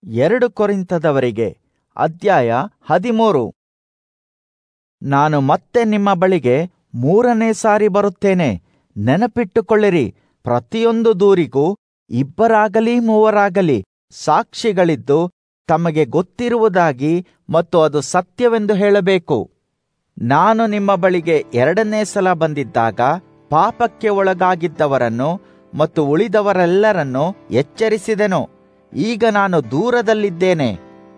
ಎರಡು ಕೊರಿಂತದವರಿಗೆ ಅಧ್ಯಾಯ ಹದಿಮೂರು ನಾನು ಮತ್ತೆ ನಿಮ್ಮ ಬಳಿಗೆ ಮೂರನೇ ಸಾರಿ ಬರುತ್ತೇನೆ ನೆನಪಿಟ್ಟುಕೊಳ್ಳಿರಿ ಪ್ರತಿಯೊಂದು ದೂರಿಗೂ ಇಬ್ಬರಾಗಲಿ ಮೂವರಾಗಲಿ ಸಾಕ್ಷಿಗಳಿದ್ದು ತಮಗೆ ಗೊತ್ತಿರುವುದಾಗಿ ಮತ್ತು ಅದು ಸತ್ಯವೆಂದು ಹೇಳಬೇಕು ನಾನು ನಿಮ್ಮ ಬಳಿಗೆ ಎರಡನೇ ಸಲ ಬಂದಿದ್ದಾಗ ಪಾಪಕ್ಕೆ ಒಳಗಾಗಿದ್ದವರನ್ನು ಮತ್ತು ಉಳಿದವರೆಲ್ಲರನ್ನು ಎಚ್ಚರಿಸಿದೆನು ಈಗ ನಾನು ದೂರದಲ್ಲಿದ್ದೇನೆ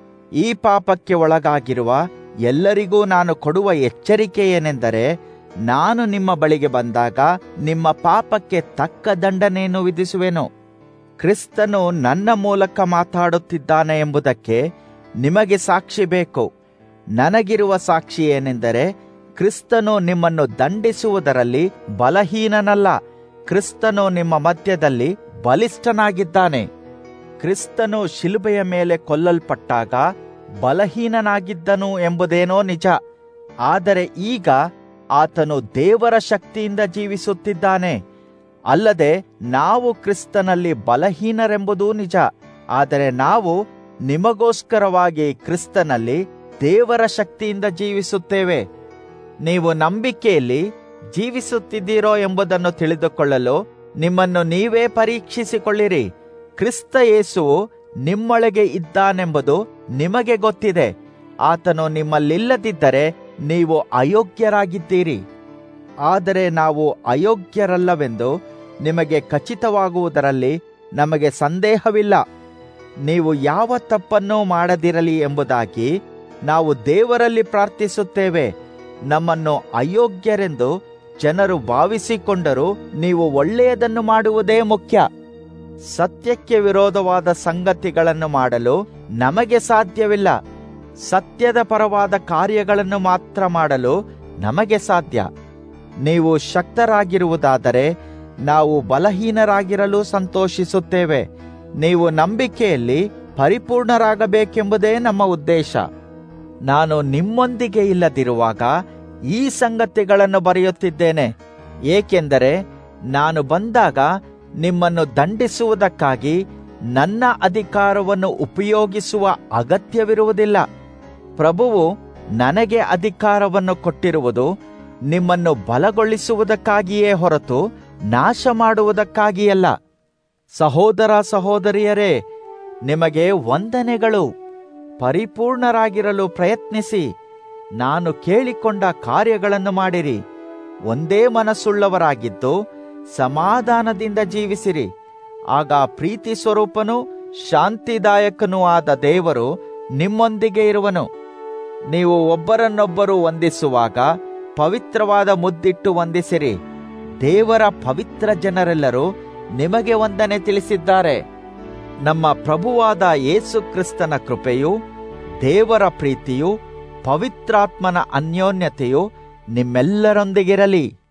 ಈ ಪಾಪಕ್ಕೆ ಒಳಗಾಗಿರುವ ಎಲ್ಲರಿಗೂ ನಾನು ಕೊಡುವ ಎಚ್ಚರಿಕೆ ಏನೆಂದರೆ ನಾನು ನಿಮ್ಮ ಬಳಿಗೆ ಬಂದಾಗ ನಿಮ್ಮ ಪಾಪಕ್ಕೆ ತಕ್ಕ ದಂಡನೆಯನ್ನು ವಿಧಿಸುವೆನು ಕ್ರಿಸ್ತನು ನನ್ನ ಮೂಲಕ ಮಾತಾಡುತ್ತಿದ್ದಾನೆ ಎಂಬುದಕ್ಕೆ ನಿಮಗೆ ಸಾಕ್ಷಿ ಬೇಕು ನನಗಿರುವ ಸಾಕ್ಷಿ ಏನೆಂದರೆ ಕ್ರಿಸ್ತನು ನಿಮ್ಮನ್ನು ದಂಡಿಸುವುದರಲ್ಲಿ ಬಲಹೀನನಲ್ಲ ಕ್ರಿಸ್ತನು ನಿಮ್ಮ ಮಧ್ಯದಲ್ಲಿ ಬಲಿಷ್ಠನಾಗಿದ್ದಾನೆ ಕ್ರಿಸ್ತನು ಶಿಲುಬೆಯ ಮೇಲೆ ಕೊಲ್ಲಲ್ಪಟ್ಟಾಗ ಬಲಹೀನನಾಗಿದ್ದನು ಎಂಬುದೇನೋ ನಿಜ ಆದರೆ ಈಗ ಆತನು ದೇವರ ಶಕ್ತಿಯಿಂದ ಜೀವಿಸುತ್ತಿದ್ದಾನೆ ಅಲ್ಲದೆ ನಾವು ಕ್ರಿಸ್ತನಲ್ಲಿ ಬಲಹೀನರೆಂಬುದೂ ನಿಜ ಆದರೆ ನಾವು ನಿಮಗೋಸ್ಕರವಾಗಿ ಕ್ರಿಸ್ತನಲ್ಲಿ ದೇವರ ಶಕ್ತಿಯಿಂದ ಜೀವಿಸುತ್ತೇವೆ ನೀವು ನಂಬಿಕೆಯಲ್ಲಿ ಜೀವಿಸುತ್ತಿದ್ದೀರೋ ಎಂಬುದನ್ನು ತಿಳಿದುಕೊಳ್ಳಲು ನಿಮ್ಮನ್ನು ನೀವೇ ಪರೀಕ್ಷಿಸಿಕೊಳ್ಳಿರಿ ಕ್ರಿಸ್ತ ಯೇಸುವು ನಿಮ್ಮೊಳಗೆ ಇದ್ದಾನೆಂಬುದು ನಿಮಗೆ ಗೊತ್ತಿದೆ ಆತನು ನಿಮ್ಮಲ್ಲಿಲ್ಲದಿದ್ದರೆ ನೀವು ಅಯೋಗ್ಯರಾಗಿದ್ದೀರಿ ಆದರೆ ನಾವು ಅಯೋಗ್ಯರಲ್ಲವೆಂದು ನಿಮಗೆ ಖಚಿತವಾಗುವುದರಲ್ಲಿ ನಮಗೆ ಸಂದೇಹವಿಲ್ಲ ನೀವು ಯಾವ ತಪ್ಪನ್ನೂ ಮಾಡದಿರಲಿ ಎಂಬುದಾಗಿ ನಾವು ದೇವರಲ್ಲಿ ಪ್ರಾರ್ಥಿಸುತ್ತೇವೆ ನಮ್ಮನ್ನು ಅಯೋಗ್ಯರೆಂದು ಜನರು ಭಾವಿಸಿಕೊಂಡರೂ ನೀವು ಒಳ್ಳೆಯದನ್ನು ಮಾಡುವುದೇ ಮುಖ್ಯ ಸತ್ಯಕ್ಕೆ ವಿರೋಧವಾದ ಸಂಗತಿಗಳನ್ನು ಮಾಡಲು ನಮಗೆ ಸಾಧ್ಯವಿಲ್ಲ ಸತ್ಯದ ಪರವಾದ ಕಾರ್ಯಗಳನ್ನು ಮಾತ್ರ ಮಾಡಲು ನಮಗೆ ಸಾಧ್ಯ ನೀವು ಶಕ್ತರಾಗಿರುವುದಾದರೆ ನಾವು ಬಲಹೀನರಾಗಿರಲು ಸಂತೋಷಿಸುತ್ತೇವೆ ನೀವು ನಂಬಿಕೆಯಲ್ಲಿ ಪರಿಪೂರ್ಣರಾಗಬೇಕೆಂಬುದೇ ನಮ್ಮ ಉದ್ದೇಶ ನಾನು ನಿಮ್ಮೊಂದಿಗೆ ಇಲ್ಲದಿರುವಾಗ ಈ ಸಂಗತಿಗಳನ್ನು ಬರೆಯುತ್ತಿದ್ದೇನೆ ಏಕೆಂದರೆ ನಾನು ಬಂದಾಗ ನಿಮ್ಮನ್ನು ದಂಡಿಸುವುದಕ್ಕಾಗಿ ನನ್ನ ಅಧಿಕಾರವನ್ನು ಉಪಯೋಗಿಸುವ ಅಗತ್ಯವಿರುವುದಿಲ್ಲ ಪ್ರಭುವು ನನಗೆ ಅಧಿಕಾರವನ್ನು ಕೊಟ್ಟಿರುವುದು ನಿಮ್ಮನ್ನು ಬಲಗೊಳಿಸುವುದಕ್ಕಾಗಿಯೇ ಹೊರತು ನಾಶ ಮಾಡುವುದಕ್ಕಾಗಿಯಲ್ಲ ಸಹೋದರ ಸಹೋದರಿಯರೇ ನಿಮಗೆ ವಂದನೆಗಳು ಪರಿಪೂರ್ಣರಾಗಿರಲು ಪ್ರಯತ್ನಿಸಿ ನಾನು ಕೇಳಿಕೊಂಡ ಕಾರ್ಯಗಳನ್ನು ಮಾಡಿರಿ ಒಂದೇ ಮನಸ್ಸುಳ್ಳವರಾಗಿದ್ದು ಸಮಾಧಾನದಿಂದ ಜೀವಿಸಿರಿ ಆಗ ಪ್ರೀತಿ ಸ್ವರೂಪನೂ ಶಾಂತಿದಾಯಕನೂ ಆದ ದೇವರು ನಿಮ್ಮೊಂದಿಗೆ ಇರುವನು ನೀವು ಒಬ್ಬರನ್ನೊಬ್ಬರು ವಂದಿಸುವಾಗ ಪವಿತ್ರವಾದ ಮುದ್ದಿಟ್ಟು ವಂದಿಸಿರಿ ದೇವರ ಪವಿತ್ರ ಜನರೆಲ್ಲರೂ ನಿಮಗೆ ವಂದನೆ ತಿಳಿಸಿದ್ದಾರೆ ನಮ್ಮ ಪ್ರಭುವಾದ ಯೇಸು ಕ್ರಿಸ್ತನ ಕೃಪೆಯು ದೇವರ ಪ್ರೀತಿಯು ಪವಿತ್ರಾತ್ಮನ ಅನ್ಯೋನ್ಯತೆಯು ನಿಮ್ಮೆಲ್ಲರೊಂದಿಗಿರಲಿ